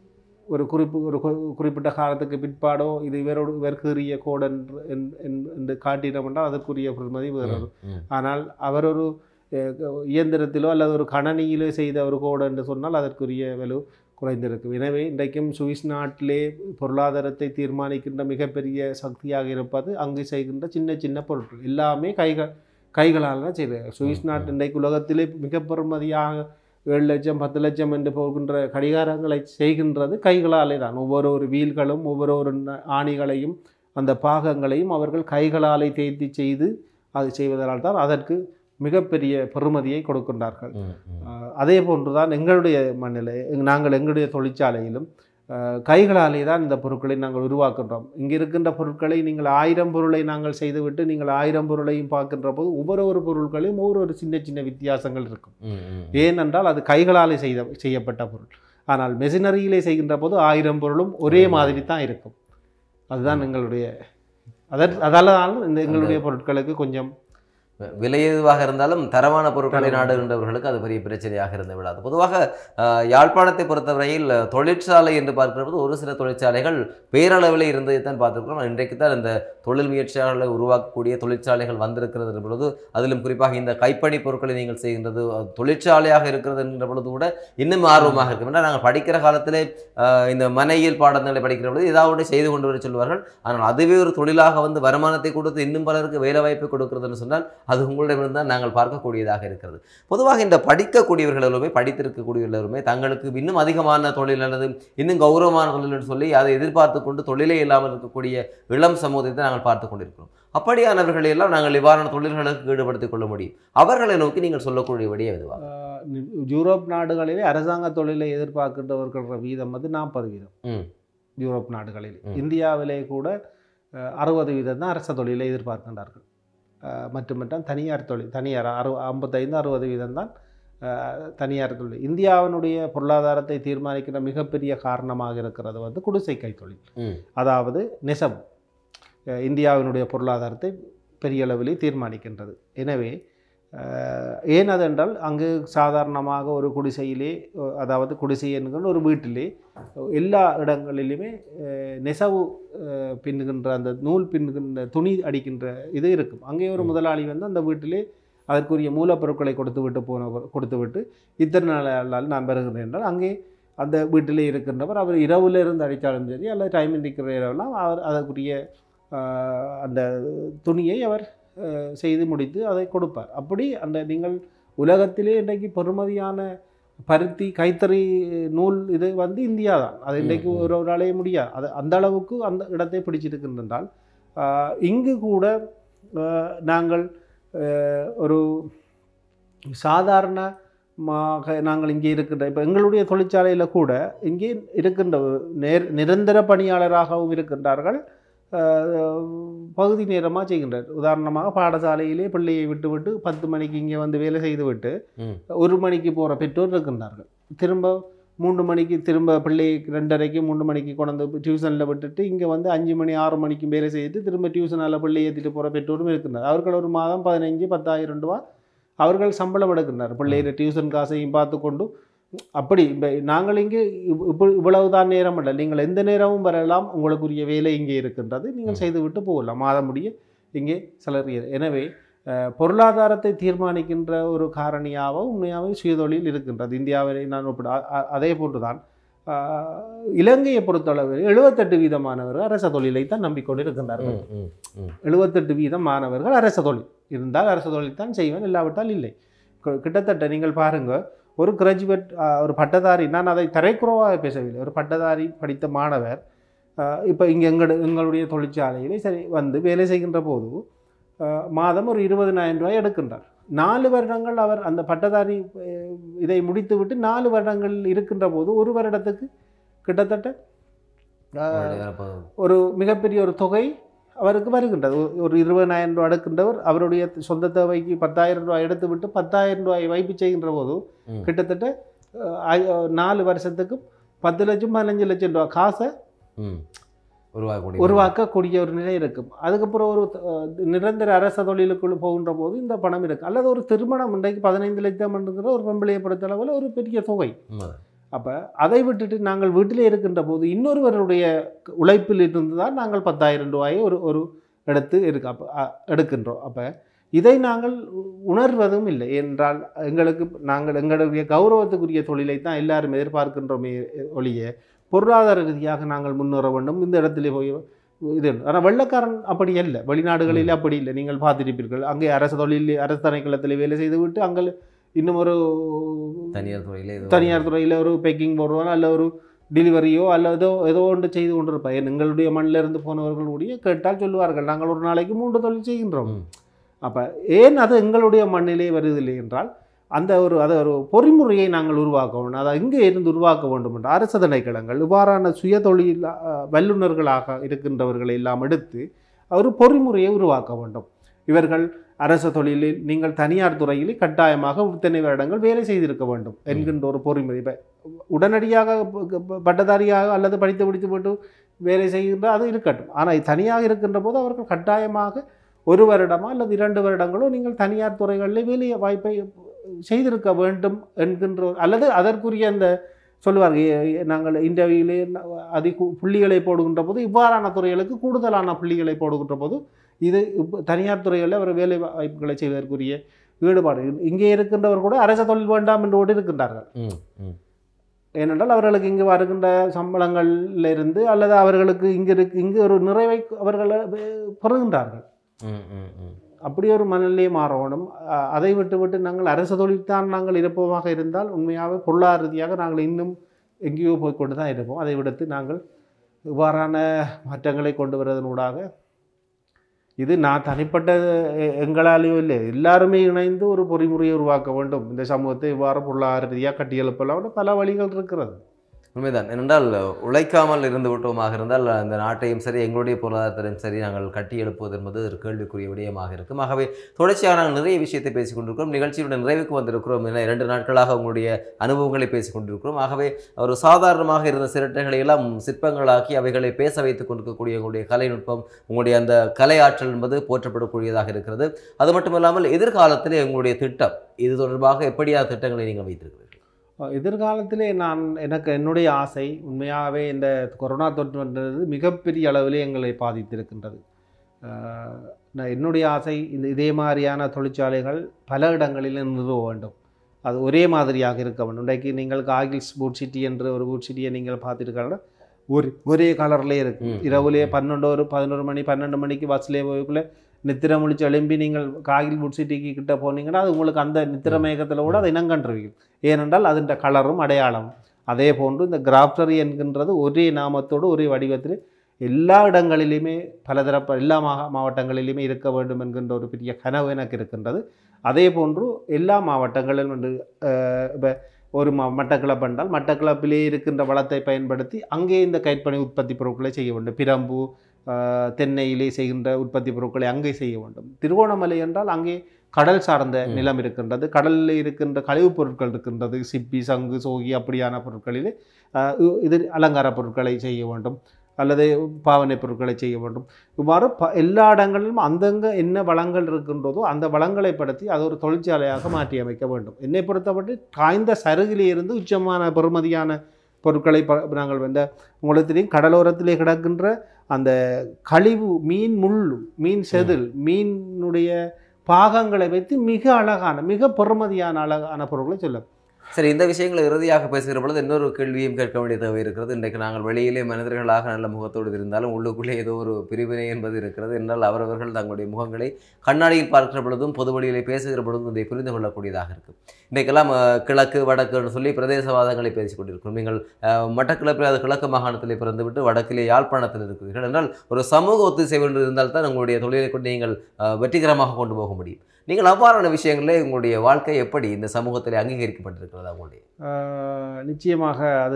ஒரு குறிப்பு ஒரு கு- குறிப்பிட்ட காலத்துக்கு பிற்பாடோ இது இவரோடு இவர் கீறிய கோடு என்று என்- என்- என்று காட்டினோம் என்றால் அதற்குரிய பெறுமதி வேறொரு ஆனால் அவர் ஒரு அஹ், இயந்திரத்திலோ அல்லது ஒரு கணனியிலோ செய்த ஒரு கோடு என்று சொன்னால் அதற்குரிய வலு குறைந்திருக்கும் எனவே இன்றைக்கும் சுவிஸ் நாட்டிலே பொருளாதாரத்தை தீர்மானிக்கின்ற மிகப்பெரிய சக்தியாக இருப்பது அங்கு செய்கின்ற சின்ன சின்ன பொருட்கள் எல்லாமே கைகள் கைகளால் தான் செய்கிறது சுவிஸ் ம், நாட்டு இன்றைக்கு உலகத்திலே மிக பெறுமதியாக ஏழு லட்சம் பத்து லட்சம் என்று போகின்ற கடிகாரங்களை செய்கின்றது கைகளாலே தான் ஒவ்வொரு ஒரு வீல்களும் ஒவ்வொரு ஒரு ந- ஆணிகளையும் அந்த பாகங்களையும் அவர்கள் கைகளாலே தேய்த்து செய்து அது செய்வதனால் தான் அதற்கு மிகப்பெரிய பெறுமதியை கொடுக்கின்றார்கள் ஆஹ் அதே போன்று தான் எங்களுடைய மண்ணில் நாங்கள் எங்களுடைய தொழிற்சாலையிலும் ஆஹ் கைகளாலே தான் இந்த பொருட்களை நாங்கள் உருவாக்குகின்றோம் இங்கே இருக்கின்ற பொருட்களை நீங்கள் ஆயிரம் பொருளை நாங்கள் செய்துவிட்டு நீங்கள் ஆயிரம் பொருளையும் பார்க்கின்ற போது ஒவ்வொரு ஒரு பொருட்களையும் ஒவ்வொரு ஒரு சின்ன சின்ன வித்தியாசங்கள் இருக்கும் ஏனென்றால் அது கைகளாலே செய்த செய்யப்பட்ட பொருள் ஆனால் மெஷினரியிலே செய்கின்ற போது ஆயிரம் பொருளும் ஒரே மாதிரி தான் இருக்கும் அதுதான் எங்களுடைய அதற் அதால தான் இந்த எங்களுடைய பொருட்களுக்கு கொஞ்சம் விலை எதுவாக இருந்தாலும் தரமான பொருட்களை தரமான. நாடுகின்றவர்களுக்கு அது பெரிய பிரச்சனையாக இருந்து விடாது பொதுவாக ஆஹ், யாழ்ப்பாணத்தை பொறுத்தவரையில் அஹ், தொழிற்சாலை என்று பார்க்கிற போது ஒரு சில தொழிற்சாலைகள் பேரளவில் இருந்ததை தான் பார்த்துருக்கிறோம் இன்றைக்கு தான் இந்த தொழில் முயற்சியாளர்களை உருவாக்கக்கூடிய தொழிற்சாலைகள் வந்திருக்கிறது என்ற பொழுது அதிலும் குறிப்பாக இந்த கைப்பணி பொருட்களை நீங்கள் செய்கின்றது அது தொழிற்சாலையாக இருக்கிறது என்ற பொழுது கூட இன்னும் ஆர்வமாக இருக்கும் ஏன்னா நாங்கள் படிக்கிற காலத்திலே ஆஹ், இந்த மனையியல் பாடங்களை படிக்கிற பொழுது ஏதாவது ஒன்று செய்து கொண்டு வர சொல்வார்கள் ஆனால் அதுவே ஒரு தொழிலாக வந்து வருமானத்தை கொடுத்து இன்னும் பலருக்கு வேலை வாய்ப்பை கொடுக்கிறதுன்னு சொன்னால் அது உங்களிடமிருந்து தான் நாங்கள் பார்க்கக்கூடியதாக இருக்கிறது பொதுவாக இந்த படிக்கக்கூடியவர்கள் எல்லாருமே படித்திருக்கக்கூடியவர்கள் எல்லாருமே தங்களுக்கு இன்னும் அதிகமான தொழில் அல்லது இன்னும் கௌரவமான தொழில் என்று சொல்லி அதை எதிர்பார்த்து கொண்டு தொழிலே இல்லாமல் இருக்கக்கூடிய இளம் சமூகத்தை நாங்கள் பார்த்து கொண்டிருக்கிறோம் அப்படியானவர்களை எல்லாம் நாங்கள் இவ்வாறான தொழில்களுக்கு ஈடுபடுத்திக் கொள்ள முடியும் அவர்களை நோக்கி நீங்கள் சொல்லக்கூடிய விடிய எதுவா ஆஹ் யூரோப் நாடுகளிலே அரசாங்க தொழிலை எதிர்பார்க்கின்றவர்கள வீதம் வந்து நாற்பது வீதம் ம் யூரோப் நாடுகளில் ம். இந்தியாவிலே கூட அறுபது வீதம் தான் அரச தொழிலை எதிர்பார்க்கின்றார்கள் அஹ், மட்டுமட்டும் தனியார் தொழில் தனியார் அறு ஐம்பத்தைந்து அறுபது வீதம் தான் அஹ், தனியார் தொழில் இந்தியாவினுடைய பொருளாதாரத்தை தீர்மானிக்கிற மிகப்பெரிய காரணமாக இருக்கிறது வந்து குடிசை கைத்தொழில் ம் அதாவது நெசவு அஹ், இந்தியாவினுடைய பொருளாதாரத்தை பெரிய அளவிலே தீர்மானிக்கின்றது எனவே அஹ், ஏன் அதென்றால் அங்கு சாதாரணமாக ஒரு குடிசையிலே அஹ், அதாவது குடிசை என்கிற ஒரு வீட்டிலே எல்லா இடங்களிலுமே அஹ், நெசவு அஹ், பின்னுகின்ற அந்த நூல் பின்னுகின்ற துணி அடிக்கின்ற இது இருக்கும் அங்கே ஒரு ம். முதலாளி வந்து அந்த வீட்டிலே அதற்குரிய மூலப்பொருட்களை கொடுத்து விட்டு போனவர் கொடுத்து விட்டு இத்தனை நாளால் நான் பெறுகிறேன் என்றால் அங்கே அந்த வீட்டிலே இருக்கின்றவர் அவர் இரவுல இருந்து அடித்தாலும் சரி அல்லது டைம் இருக்கிற இரவெல்லாம் அவர் அதற்குரிய ஆஹ், அந்த துணியை அவர் ஆஹ், செய்து முடித்து அதை கொடுப்பார் அப்படி அந்த நீங்கள் உலகத்திலே இன்றைக்கு பெறுமதியான பருத்தி கைத்தறி நூல் இது வந்து இந்தியா தான் அது இன்றைக்கு ம், ம். ஒரு ஒரு அலைய முடியாது அது அந்த அளவுக்கு அந்த இடத்தை பிடிச்சிருக்கின்றால் ஆஹ், இங்கு கூட ஆஹ், நாங்கள் ஆஹ், ஒரு சாதாரணமாக நாங்கள் இங்கே இருக்கின்ற இப்போ எங்களுடைய தொழிற்சாலையில் கூட இங்கே இருக்கின்ற நேர் நிரந்தர பணியாளராகவும் இருக்கின்றார்கள் ஆஹ், பகுதி நேரமாக செய்கின்றார் உதாரணமாக பாடசாலையிலே பிள்ளையை விட்டுவிட்டு பத்து மணிக்கு இங்கே வந்து வேலை செய்துவிட்டு ம் ஒரு மணிக்கு போகிற பெற்றோர் இருக்கின்றார்கள் திரும்ப மூன்று மணிக்கு திரும்ப பிள்ளையை ரெண்டரைக்கு மூணு மணிக்கு கொண்டு வந்து டியூஷனில் விட்டுட்டு இங்கே வந்து அஞ்சு மணி ஆறு மணிக்கு வேலை செய்துட்டு திரும்ப டியூஷனால் பிள்ளை ஏற்றிட்டு போகிற பெற்றோரும் இருக்கின்றார் அவர்கள் ஒரு மாதம் பதினஞ்சு பத்தாயிரம் ரூபா அவர்கள் சம்பளம் எடுக்கின்றார் பிள்ளைയുടെ டியூஷன் காசையும் பார்த்து கொண்டு அப்படி இப்போ நாங்கள் இங்கே இவ்- இவ்வ- இவ்வளவுதான் நேரம் இல்லை நீங்கள் எந்த நேரமும் வரலாம் உங்களுக்குரிய வேலை இங்கே இருக்கின்றது நீங்கள் ம். செய்துவிட்டு போகலாம் மாதம் முடிய இங்கே சிலர் எனவே அஹ், பொருளாதாரத்தை தீர்மானிக்கின்ற ஒரு காரணியாக உண்மையாகவே சுயதொழில் இருக்கின்றது இந்தியாவை நான் ஒப்பிட அ- அ- அதே போன்றுதான் ஆஹ், இலங்கையை பொறுத்தளவில் எழுபத்தெட்டு வீதமானவர்கள் அரச தொழிலை தான் நம்பிக்கொண்டு இருக்கின்றார்கள் ம் ம் ம் எழுபத்தெட்டு வீதம் மாணவர்கள் அரச தொழில் இருந்தால் அரச தொழில் தான் செய்வேன் இல்லாவிட்டால் இல்லை கு- கிட்டத்தட்ட நீங்கள் பாருங்க ஒரு கிராஜுவேட் ஒரு பட்டதாரி நான் அதை தரைக்குறவாக பேசவில்லை ஒரு பட்டதாரி படித்த மாணவர் இப்போ இங்கே எங்கள் எங்களுடைய தொழிற்சாலையிலே சரி வந்து வேலை செய்கின்ற போது ஆஹ், மாதம் ஒரு இருபதினாயிரம் ரூபாய் எடுக்கின்றார் நாலு வருடங்கள் அவர் அந்த பட்டதாரி அஹ், இதை முடித்துவிட்டு நாலு வருடங்கள் இருக்கின்ற போது ஒரு வருடத்துக்கு கிட்டத்தட்ட ஆஹ், அவருடைய அப்ப- ஒரு மிகப்பெரிய ஒரு தொகை அவருக்கு வருகின்றது ஒரு- ஒரு இருபதாயிரம் ரூபா எடுக்கின்றவர் அவருடைய சொந்த தேவைக்கு பத்தாயிரம் ரூபாய் எடுத்து விட்டு பத்தாயிரம் ரூபாய் வைப்பு செய்கின்ற போது ம். கிட்டத்தட்ட அஹ், ஐ- நாலு வருஷத்துக்கு பத்து லட்சம் பதினஞ்சு லட்சம் ரூபா காசை ம் உருவாக்கக்கூடிய உருவாக்கக்கூடிய ஒரு நிலை இருக்கும் அதுக்கப்புறம் ஒரு அஹ், நிரந்தர அரச தொழிலுக்குள்ள போகின்ற போது இந்த பணம் இருக்கு அல்லது ஒரு திருமணம் இன்றைக்கு பதினைந்து லட்சம் என்கிற ஒரு பெம்பிளையை பொறுத்த அளவில் ஒரு பெரிய தொகை உண்மைதான். அப்போ அதை விட்டுட்டு நாங்கள் வீட்டிலே இருக்கின்ற போது இன்னொருவருடைய உழைப்பில் இருந்து தான் நாங்கள் பத்தாயிரம் ரூபாயை ஒரு ஒரு எடுத்து இருக்க அப்போ எடுக்கின்றோம் அப்போ இதை நாங்கள் உ- உணர்வதும் இல்லை என்றால் எங்களுக்கு நாங்கள் எங்களுடைய கௌரவத்துக்குரிய தொழிலை தான் எல்லாரும் எதிர்பார்க்கின்றோமே ஒழிய பொருளாதார ரீதியாக நாங்கள் முன்னேற வேண்டும் இந்த இடத்திலே போய் இது ஆனால் வெள்ளக்காரன் அப்படி அல்ல வெளிநாடுகளில் அப்படி இல்லை நீங்கள் பார்த்திருப்பீர்கள் அங்கே அரசு தொழில் அரசு திணைக்களத்தில் வேலை செய்துவிட்டு அங்கே இன்னும் ஒரு தனியார் துறையில இது தனியார் துறையில் ஒரு பேக்கிங் போடுவாங்க அல்ல ஒரு டெலிவரியோ அல்ல ஏதோ ஏதோ ஒன்று செய்து கொண்டிருப்பார் எங்களுடைய மண்ணில் இருந்து போனவர்களுடைய கேட்டால் சொல்லுவார்கள் நாங்கள் ஒரு நாளைக்கு மூன்று தொழில் செய்கின்றோம் ம். அப்போ ஏன் அது எங்களுடைய மண்ணிலே வருதில்லை என்றால் அந்த ஒரு அதை ஒரு பொறிமுறையை நாங்கள் உருவாக்க வேண்டும் அதை இங்கே இருந்து உருவாக்க வேண்டும் என்று அரசு திணைக்களங்கள் இவ்வாறான சுய தொழில் அஹ், வல்லுநர்களாக இருக்கின்றவர்களை எல்லாம் எடுத்து ஒரு பொறிமுறையை உருவாக்க வேண்டும் இவர்கள் அரசு தொழிலில் நீங்கள் தனியார் துறையில் கட்டாயமாக இத்தனை வருடங்கள் வேலை செய்திருக்க வேண்டும் என்கின்ற ஒரு பொறிமுறை இப்போ உடனடியாக ப- ப- பட்டதாரியாக அல்லது படித்து முடித்து போட்டு வேலை செய்கின்ற அது இருக்கட்டும் ஆனால் தனியாக இருக்கின்ற போது அவர்கள் கட்டாயமாக ஒரு வருடமா அல்லது இரண்டு வருடங்களோ நீங்கள் தனியார் துறைகளில் வேலை வாய்ப்பை செய்திருக்க வேண்டும் என்கின்ற ஒரு- அல்லது அதற்குரிய அந்த சொல்லுவார்கள் எ- எ- நாங்கள் இன்டர்வியூலே அதிக புள்ளிகளை போடுகின்ற போது இவ்வாறான துறைகளுக்கு கூடுதலான புள்ளிகளை போடுகின்ற போது இது இப்ப தனியார் துறைகளில் அவர் வேலை வாய்ப்புகளை செய்வதற்குரிய ஈடுபாடு இங்கே இருக்கின்றவர் கூட அரச தொழில் வேண்டாம் என்று கூட இருக்கின்றார்கள் ம் ம் ஏனென்றால் அவர்களுக்கு இங்கு வருகின்ற சம்பளங்கள்ல இருந்து அல்லது அவர்களுக்கு இங்கு இருக்கு இங்கு ஒரு நிறைவை அவர்கள் பெறுகின்றார்கள் ம் ம் ம் அப்படி ஒரு மனநிலையை மாறணும் அஹ் அதை விட்டு விட்டு நாங்கள் அரசு தொழில்தான் நாங்கள் இருப்போமாக இருந்தால் உண்மையாகவே பொருளாதார ரீதியாக நாங்கள் இன்னும் எங்கேயோ போய் கொண்டு தான் இருப்போம் அதை விடுத்து நாங்கள் இவ்வாறான மாற்றங்களை கொண்டு வருவதனூடாக இது நான் தனிப்பட்ட எ- எங்களாலேயோ இல்லை எல்லாருமே இணைந்து ஒரு பொறிமுறையை உருவாக்க வேண்டும் இந்த சமூகத்தை இவ்வாறு பொருளாதார ரீதியாக கட்டியெழுப்பலாம் பல வழிகள் இருக்கிறது உண்மைதான் ஏனென்றால் உழைக்காமல் இருந்து விட்டோமாக இருந்தால் அந்த நாட்டையும் சரி எங்களுடைய பொருளாதாரத்தையும் சரி நாங்கள் கட்டி எழுப்புவது என்பது ஒரு கேள்விக்குரிய விடயமாக இருக்கும் ஆகவே தொடர்ச்சியாக நாங்கள் நிறைய விஷயத்தை பேசிக் கொண்டிருக்கிறோம் நிகழ்ச்சியுடைய நிறைவுக்கு வந்திருக்கிறோம் என இரண்டு நாட்களாக உங்களுடைய அனுபவங்களை பேசிக் கொண்டிருக்கிறோம் ஆகவே ஒரு சாதாரணமாக இருந்த சிரட்டைகளை எல்லாம் சிற்பங்களாக்கி அவைகளை பேச வைத்துக் கொண்டிருக்கக்கூடிய உங்களுடைய கலைநுட்பம் உங்களுடைய அந்த கலை ஆற்றல் என்பது போற்றப்படக்கூடியதாக இருக்கிறது அது மட்டுமல்லாமல் எதிர்காலத்திலே உங்களுடைய திட்டம் இது தொடர்பாக எப்படியா திட்டங்களை நீங்கள் வைத்திருக்கிறீர்கள் அஹ் எதிர்காலத்திலே நான் எனக்கு என்னுடைய ஆசை உண்மையாகவே இந்த கொரோனா தொற்றுன்றது மிகப்பெரிய அளவிலே எங்களை பாதித்திருக்கின்றது அஹ் நான் என்னுடைய ஆசை இந்த இதே மாதிரியான தொழிற்சாலைகள் பல இடங்களில் நிறுவ வேண்டும் அது ஒரே மாதிரியாக இருக்க வேண்டும் இன்றைக்கு நீங்கள் காகில்ஸ் பூட் சிட்டி என்ற ஒரு பூட் சிட்டியை நீங்கள் பார்த்துருக்காங்க ஒரு ஒரே கலர்லேயே இருக்கு ம். இரவுலேயே பன்னெண்டு ஒரு பதினோரு மணி பன்னெண்டு மணிக்கு பஸ்லேயே போய்க்குள்ளே நித்திர முழிச்சு எழும்பி நீங்கள் காகில் பூட் சிட்டிக்கு கிட்ட போனீங்கன்னா அது உங்களுக்கு அந்த நித்திர மயக்கத்தில் கூட அதை இனங்கண்டுருவீங்க ஏனென்றால் அதன் கலரும் அடையாளம் அதே போன்று இந்த கிராப்டரி என்கின்றது ஒரே நாமத்தோடு ஒரே வடிவத்தில் எல்லா இடங்களிலுமே பலதரப்ப எல்லா மா மாவட்டங்களிலுமே இருக்க வேண்டும் என்கின்ற ஒரு பெரிய கனவு எனக்கு இருக்கின்றது அதே போன்று எல்லா மாவட்டங்களிலும் வந்து அஹ், இப்ப ஒரு ம மட்டக்கிளப்பு என்றால் மட்டக்கிளப்பிலே இருக்கின்ற வளத்தை பயன்படுத்தி அங்கே இந்த கைப்பணி உற்பத்தி பொருட்களை செய்ய வேண்டும் பிரம்பு அஹ், தென்னையிலே செய்கின்ற உற்பத்தி பொருட்களை அங்கே செய்ய வேண்டும் திருவோணமலை என்றால் அங்கே கடல் சார்ந்த ம். நிலம் இருக்கின்றது கடலில் இருக்கின்ற கழிவுப் பொருட்கள் இருக்கின்றது சிப்பி சங்கு சோகி அப்படியான பொருட்களிலே அஹ், இ- இது அலங்கார பொருட்களை செய்ய வேண்டும் அல்லது பாவனை பொருட்களை செய்ய வேண்டும் இவ்வாறு ப எல்லா இடங்களிலும் அந்தங்க என்ன வளங்கள் இருக்கின்றதோ அந்த வளங்களை படுத்தி அது ஒரு தொழிற்சாலையாக மாற்றி அமைக்க வேண்டும் என்னை பொறுத்தமட்டு காய்ந்த சருகிலே இருந்து உச்சமான பெறுமதியான பொருட்களை ப நாங்கள் வந்த உங்களுக்கு தெரியும் கடலோரத்திலே கிடக்கின்ற அந்த கழிவு மீன் முள் மீன் செதில் மீனுடைய பாகங்களை வைத்து மிக அழகான மிக பெறுமதியான அழகான பொருட்களை சொல்ல சரி இந்த விஷயங்களை இறுதியாக பேசுகிற பொழுது இன்னொரு கேள்வியும் கேட்க வேண்டிய தேவை இருக்கிறது இன்றைக்கு நாங்கள் வெளியிலே மனிதர்களாக நல்ல முகத்தோடு இருந்தாலும் உள்ளுக்குள்ளே ஏதோ ஒரு பிரிவினை என்பது இருக்கிறது என்றால் அவரவர்கள் தங்களுடைய முகங்களை கண்ணாடியில் பார்க்கிற பொழுதும் பொது வழியிலே பேசுகிற பொழுதும் இதை புரிந்து கொள்ளக்கூடியதாக இருக்கும் இன்றைக்கெல்லாம் அஹ், கிழக்கு வடக்குன்னு சொல்லி பிரதேசவாதங்களை பேசிக் கொண்டிருக்கிறோம் நீங்கள் அஹ், மட்டக்கிழப்பில் அது கிழக்கு மாகாணத்திலே பிறந்துவிட்டு வடக்கிலே யாழ்ப்பாணத்தில் இருக்கிறீர்கள் என்றால் ஒரு சமூக ஒத்திசைவு என்று இருந்தால் தான் உங்களுடைய தொழிலை கொண்டு நீங்கள் அஹ், வெற்றிகரமாக கொண்டு போக முடியும் நீங்கள் அவ்வாறான விஷயங்களே உங்களுடைய வாழ்க்கை எப்படி இந்த சமூகத்தில் அங்கீகரிக்கப்பட்டிருக்கிறதா உங்களுடைய ஆஹ் நிச்சயமாக அது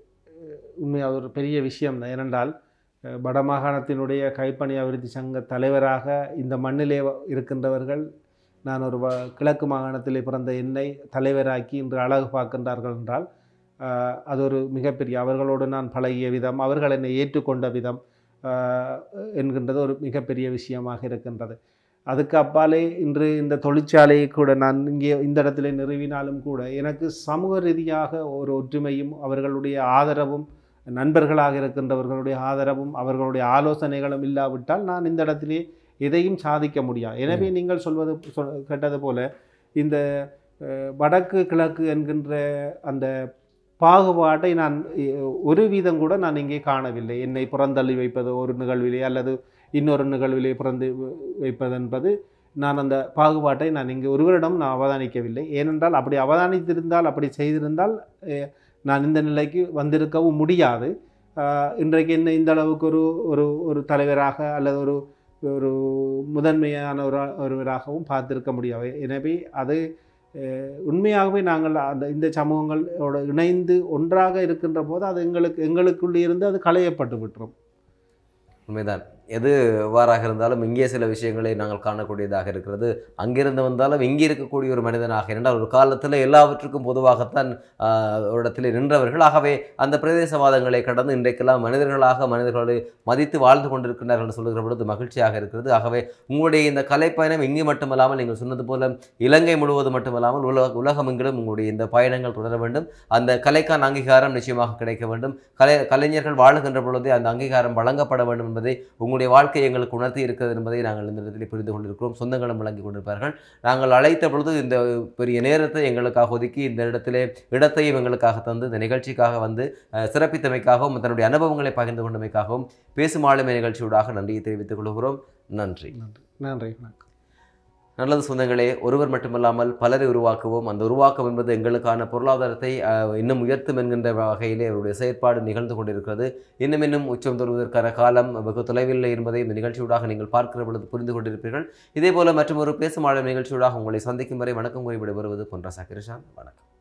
உண்மையாக ஒரு பெரிய விஷயம் தான் ஏனென்றால் அஹ், வடமாகாணத்தினுடைய கைப்பணி அபிவிருத்தி சங்க தலைவராக இந்த மண்ணிலே வ- இருக்கின்றவர்கள் நான் ஒரு வ- கிழக்கு மாகாணத்திலே பிறந்த என்னை தலைவராக்கி இன்று அழகு பார்க்கின்றார்கள் என்றால் ஆஹ், அது ஒரு மிகப்பெரிய அவர்களோடு நான் பழகிய விதம் அவர்கள் என்னை ஏற்றுக்கொண்ட விதம் ஆஹ், என்கின்றது ஒரு மிகப்பெரிய விஷயமாக இருக்கின்றது அதுக்கு அப்பாலே இன்று இந்த தொழிற்சாலையை கூட நான் இங்கே இந்த இடத்துல நிறுவினாலும் கூட எனக்கு சமூக ரீதியாக ஒரு ஒற்றுமையும் அவர்களுடைய ஆதரவும் நண்பர்களாக இருக்கின்றவர்களுடைய ஆதரவும் அவர்களுடைய ஆலோசனைகளும் இல்லாவிட்டால் நான் இந்த இடத்திலே எதையும் சாதிக்க முடியாது எனவே நீங்கள் சொல்வது சொல் கேட்டது போல இந்த அஹ், வடக்கு கிழக்கு என்கின்ற அந்த பாகுபாட்டை நான் அஹ், ஒரு வீதம் கூட நான் இங்கே காணவில்லை என்னை புறந்தள்ளி வைப்பது ஒரு நிகழ்விலே அல்லது இன்னொரு நிகழ்விலே பிறந்து வைப்பது என்பது நான் அந்த பாகுபாட்டை நான் இங்கே ஒருவரிடம் நான் அவதானிக்கவில்லை ஏனென்றால் அப்படி அவதானித்திருந்தால் அப்படி செய்திருந்தால் அஹ், நான் இந்த நிலைக்கு வந்திருக்கவும் முடியாது ஆஹ், இன்றைக்கு என்ன இந்த அளவுக்கு ஒரு ஒரு ஒரு தலைவராக அல்லது ஒரு ஒரு முதன்மையான ஒரு ஒருவராகவும் பார்த்திருக்க முடியாது எனவே அது அஹ், உண்மையாகவே நாங்கள் அந்த இந்த சமூகங்களோட இணைந்து ஒன்றாக இருக்கின்ற போது அது எங்களுக்கு எங்களுக்குள்ளே இருந்து அது களையப்பட்டு விட்டுரும் உண்மைதான் எது எவ்வாறாக இருந்தாலும் இங்கே சில விஷயங்களை நாங்கள் காணக்கூடியதாக இருக்கிறது அங்கிருந்து வந்தாலும் இங்கே இருக்கக்கூடிய ஒரு மனிதனாக இருந்தால் ஒரு காலத்தில் எல்லாவற்றுக்கும் பொதுவாகத்தான் ஆஹ், ஒரு இடத்துல நின்றவர்கள் ஆகவே அந்த பிரதேசவாதங்களை கடந்து இன்றைக்கெல்லாம் மனிதர்களாக மனிதர்களை மதித்து வாழ்ந்து கொண்டிருக்கிறார்கள் என்று சொல்லுகிற பொழுது மகிழ்ச்சியாக இருக்கிறது ஆகவே உங்களுடைய இந்த கலைப்பயணம் இங்கே மட்டுமல்லாமல் நீங்கள் சொன்னது போல இலங்கை முழுவதும் மட்டுமல்லாமல் உலக உலகமெங்கிலும் உங்களுடைய இந்த பயணங்கள் தொடர வேண்டும் அந்த கலைக்கான அங்கீகாரம் நிச்சயமாக கிடைக்க வேண்டும் கலை கலைஞர்கள் வாழுகின்ற பொழுதே அந்த அங்கீகாரம் வழங்கப்பட வேண்டும் என்பதை உங்களுடைய வாழ்க்கை எங்களுக்கு உணர்த்தி இருக்கிறது என்பதை நாங்கள் இந்த இடத்தில் புரிந்து கொண்டிருக்கிறோம் சொந்தங்களும் வழங்கி கொண்டிருப்பார்கள் நாங்கள் அழைத்த பொழுது இந்த பெரிய நேரத்தை எங்களுக்காக ஒதுக்கி இந்த இடத்திலே இடத்தையும் எங்களுக்காக தந்து இந்த நிகழ்ச்சிக்காக வந்து அஹ், சிறப்பித்தமைக்காகவும் தன்னுடைய அனுபவங்களை பகிர்ந்து கொண்டமைக்காகவும் பேசும் ஆளுமை நிகழ்ச்சியூடாக நன்றியை தெரிவித்துக் கொள்கிறோம் நன்றி நன்றி நன்றி வணக்கம் நல்லது சொந்தங்களே ஒருவர் மட்டுமல்லாமல் பலரை உருவாக்குவோம் அந்த உருவாக்கம் என்பது எங்களுக்கான பொருளாதாரத்தை அஹ், இன்னும் உயர்த்தும் என்கின்ற வகையிலே அவருடைய செயற்பாடு நிகழ்ந்து கொண்டிருக்கிறது இன்னும் இன்னும் உச்சம் தொடுவதற்கான காலம் வெகு தொலைவில் என்பதை இந்த நிகழ்ச்சியூடாக நீங்கள் பார்க்கிற பொழுது புரிந்து கொண்டிருப்பீர்கள் இதே போல மற்றும் ஒரு பேசும் ஆளும் நிகழ்ச்சியூடாக உங்களை சந்திக்கும் வரை வணக்கம் கூறி விடைபெறுவது பொன்ற சக்கிரிஷான் வணக்கம்